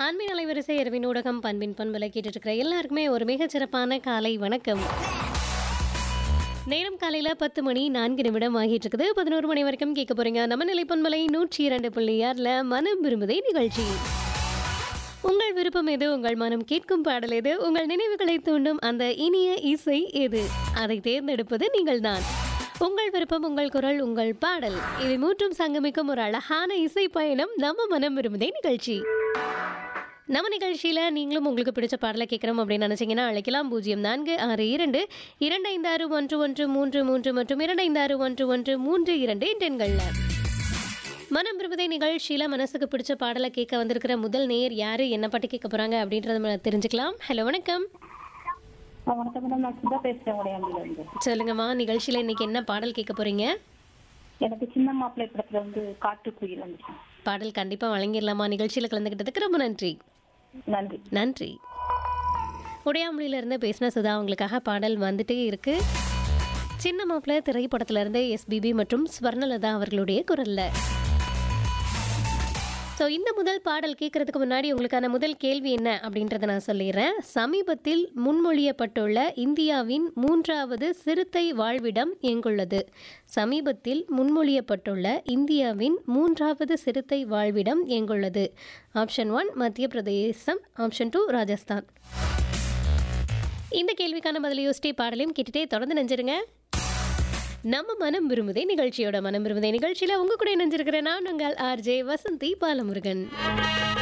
அன்பின் அலைவரிசை இரவின் ஊடகம் பண்பின் பண்பலை கேட்டுட்டு இருக்கிற எல்லாருக்குமே ஒரு மிகச்சிறப்பான காலை வணக்கம் நேரம் காலையில பத்து மணி நான்கு நிமிடம் ஆகிட்டு இருக்குது பதினோரு மணி வரைக்கும் கேட்க போறீங்க நம்ம நிலை பண்பலை நூற்றி இரண்டு புள்ளி ஆறுல மனம் விரும்புதே நிகழ்ச்சி உங்கள் விருப்பம் எது உங்கள் மனம் கேட்கும் பாடல் எது உங்கள் நினைவுகளை தூண்டும் அந்த இனிய இசை எது அதை தேர்ந்தெடுப்பது நீங்கள்தான் உங்கள் விருப்பம் உங்கள் குரல் உங்கள் பாடல் இவை மூன்றும் சங்கமிக்கும் ஒரு அழகான இசை பயணம் நம்ம மனம் விரும்புதே நிகழ்ச்சி நம்ம நிகழ்ச்சியில் நீங்களும் உங்களுக்கு பிடிச்ச பாடலை கேட்குறோம் அப்படின்னு நினச்சிங்கன்னா அழைக்கலாம் பூஜ்ஜியம் நான்கு ஆறு இரண்டு இரண்டு ஐந்து ஆறு ஒன்று ஒன்று மூன்று மூன்று மற்றும் இரண்டு ஐந்து ஆறு ஒன்று ஒன்று மூன்று இரண்டு எண்களில் மனம் விரும்புதை நிகழ்ச்சியில் மனசுக்கு பிடிச்ச பாடலை கேட்க வந்திருக்கிற முதல் நேர் யார் என்ன பாட்டு கேட்க போகிறாங்க அப்படின்றத நம்ம தெரிஞ்சுக்கலாம் ஹலோ வணக்கம் ஆ, வணக்கம் மேடம் நான் சுதா பேசுறேன் உடையாண்டில இருந்து சொல்லுங்கம்மா நிகழ்ச்சியில் இன்னைக்கு என்ன பாடல் கேட்க போகிறீங்க எனக்கு சின்ன மாப்பிள்ளை படத்துல வந்து காட்டுக்குயில் வந்துச்சு பாடல் கண்டிப்பாக வழங்கிடலாமா நிகழ்ச்சியில் கலந்துக்கிட்டதுக்கு ரொம்ப நன்றி நன்றி நன்றி உடையாமொழியில இருந்து பேசின சுதா அவங்களுக்காக பாடல் வந்துட்டே இருக்கு சின்ன மாப்பிள்ளை திரைப்படத்துல இருந்து எஸ்பிபி மற்றும் ஸ்வர்ணலதா அவர்களுடைய குரல்ல ஸோ இந்த முதல் பாடல் கேட்கறதுக்கு முன்னாடி உங்களுக்கான முதல் கேள்வி என்ன அப்படின்றத நான் சொல்லிடுறேன் சமீபத்தில் முன்மொழியப்பட்டுள்ள இந்தியாவின் மூன்றாவது சிறுத்தை வாழ்விடம் எங்குள்ளது சமீபத்தில் முன்மொழியப்பட்டுள்ள இந்தியாவின் மூன்றாவது சிறுத்தை வாழ்விடம் எங்குள்ளது ஆப்ஷன் ஒன் மத்திய பிரதேசம் ஆப்ஷன் டூ ராஜஸ்தான் இந்த கேள்விக்கான பதிலை யோசிச்சே பாடலையும் கேட்டுட்டே தொடர்ந்து நெஞ்சிருங்க நம்ம மனம் விரும்புதே நிகழ்ச்சியோட மனம் விரும்புதே நிகழ்ச்சியில உங்க கூட இணைஞ்சிருக்கிறேன் நான் உங்கள் ஆர்ஜே வசந்தி பாலமுருகன்